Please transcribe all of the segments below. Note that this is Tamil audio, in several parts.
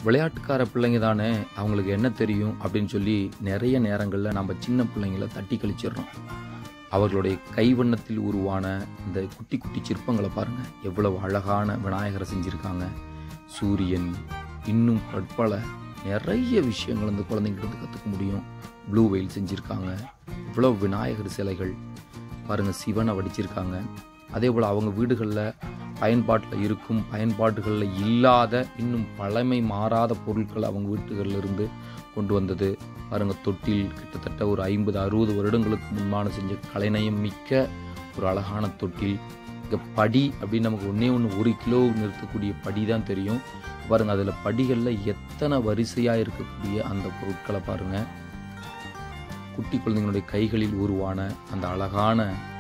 விளையாட்டுக்கார பிள்ளைங்க தானே அவங்களுக்கு என்ன தெரியும் அப்படின்னு சொல்லி நிறைய நேரங்களில் நம்ம சின்ன பிள்ளைங்கள தட்டி கழிச்சிடுறோம் அவர்களுடைய கைவண்ணத்தில் உருவான இந்த குட்டி குட்டி சிற்பங்களை பாருங்கள் எவ்வளவு அழகான விநாயகரை செஞ்சுருக்காங்க சூரியன் இன்னும் பற்பல நிறைய விஷயங்கள் இந்த குழந்தைங்கிட்ட கற்றுக்க முடியும் ப்ளூ வெயில் செஞ்சுருக்காங்க இவ்வளோ விநாயகர் சிலைகள் பாருங்கள் சிவனை வடிச்சிருக்காங்க அதே போல் அவங்க வீடுகளில் பயன்பாட்டில் இருக்கும் பயன்பாடுகளில் இல்லாத இன்னும் பழமை மாறாத பொருட்கள் அவங்க வீட்டுகளில் இருந்து கொண்டு வந்தது பாருங்கள் தொட்டில் கிட்டத்தட்ட ஒரு ஐம்பது அறுபது வருடங்களுக்கு முன்பான செஞ்ச கலைநயம் மிக்க ஒரு அழகான தொட்டில் இங்கே படி அப்படின்னு நமக்கு ஒன்றே ஒன்று ஒரு கிலோ நிறுத்தக்கூடிய படி தான் தெரியும் பாருங்கள் அதில் படிகளில் எத்தனை வரிசையாக இருக்கக்கூடிய அந்த பொருட்களை பாருங்கள் குட்டி குழந்தைங்களுடைய கைகளில் உருவான அந்த அழகான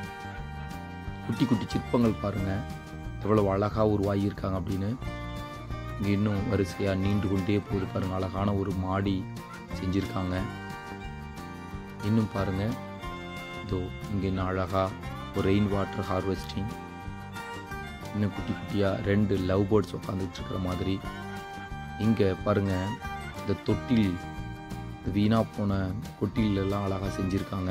குட்டி குட்டி சிற்பங்கள் பாருங்கள் எவ்வளவு அழகாக உருவாகியிருக்காங்க அப்படின்னு இங்கே இன்னும் வரிசையாக நீண்டு கொண்டே போகுது பாருங்கள் அழகான ஒரு மாடி செஞ்சுருக்காங்க இன்னும் பாருங்கள் இதோ இங்கே இன்னும் அழகாக ஒரு ரெயின் வாட்டர் ஹார்வெஸ்டிங் இன்னும் குட்டி குட்டியாக ரெண்டு லவ் பேர்ட்ஸ் உட்காந்துட்டு இருக்கிற மாதிரி இங்கே பாருங்கள் இந்த தொட்டில் வீணாக போன கொட்டில் எல்லாம் அழகாக செஞ்சுருக்காங்க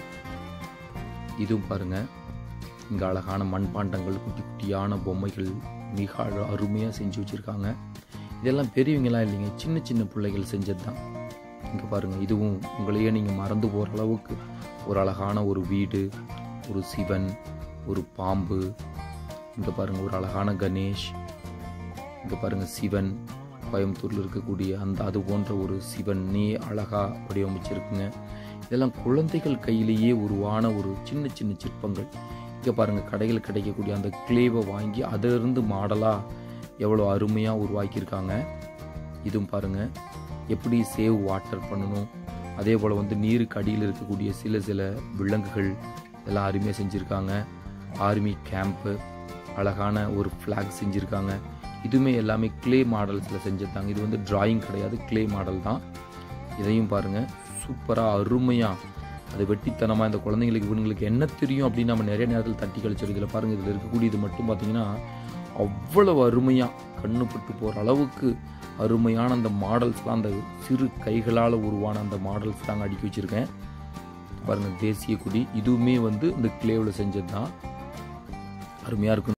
இதுவும் பாருங்கள் இங்கே அழகான மண்பாண்டங்கள் குட்டி குட்டியான பொம்மைகள் மிக அழ அருமையாக செஞ்சு வச்சுருக்காங்க இதெல்லாம் பெரியவங்களாம் இல்லைங்க சின்ன சின்ன பிள்ளைகள் செஞ்சது தான் இங்கே பாருங்கள் இதுவும் உங்களையே நீங்கள் மறந்து போகிற அளவுக்கு ஒரு அழகான ஒரு வீடு ஒரு சிவன் ஒரு பாம்பு இங்கே பாருங்கள் ஒரு அழகான கணேஷ் இங்கே பாருங்கள் சிவன் கோயம்புத்தூரில் இருக்கக்கூடிய அந்த அது போன்ற ஒரு சிவனே அழகாக வடிவமைச்சிருக்குங்க இதெல்லாம் குழந்தைகள் கையிலேயே உருவான ஒரு சின்ன சின்ன சிற்பங்கள் இங்கே பாருங்கள் கடையில் கிடைக்கக்கூடிய அந்த கிளேவை வாங்கி அதிலிருந்து மாடலாக எவ்வளோ அருமையாக உருவாக்கியிருக்காங்க இதுவும் பாருங்கள் எப்படி சேவ் வாட்டர் பண்ணணும் அதே போல் வந்து நீருக்கு அடியில் இருக்கக்கூடிய சில சில விலங்குகள் எல்லாம் அருமையாக செஞ்சுருக்காங்க ஆர்மி கேம்ப்பு அழகான ஒரு ஃப்ளாக் செஞ்சுருக்காங்க இதுவுமே எல்லாமே கிளே மாடல்ஸில் செஞ்சுருந்தாங்க இது வந்து டிராயிங் கிடையாது கிளே மாடல் தான் இதையும் பாருங்கள் சூப்பராக அருமையாக அது வெட்டித்தனமாக இந்த குழந்தைங்களுக்கு இவங்களுக்கு என்ன தெரியும் அப்படின்னு நம்ம நிறைய நேரத்தில் தட்டி கழிச்சிடும் இதில் பாருங்கள் இதில் இருக்கக்கூடியது மட்டும் பார்த்தீங்கன்னா அவ்வளவு அருமையாக கண்ணு பட்டு போகிற அளவுக்கு அருமையான அந்த மாடல்ஸ்லாம் அந்த சிறு கைகளால் உருவான அந்த மாடல்ஸ் தாங்க அடுக்கி வச்சுருக்கேன் பாருங்கள் தேசிய கொடி இதுவுமே வந்து இந்த கிளேவில் செஞ்சது தான் அருமையாக இருக்கும்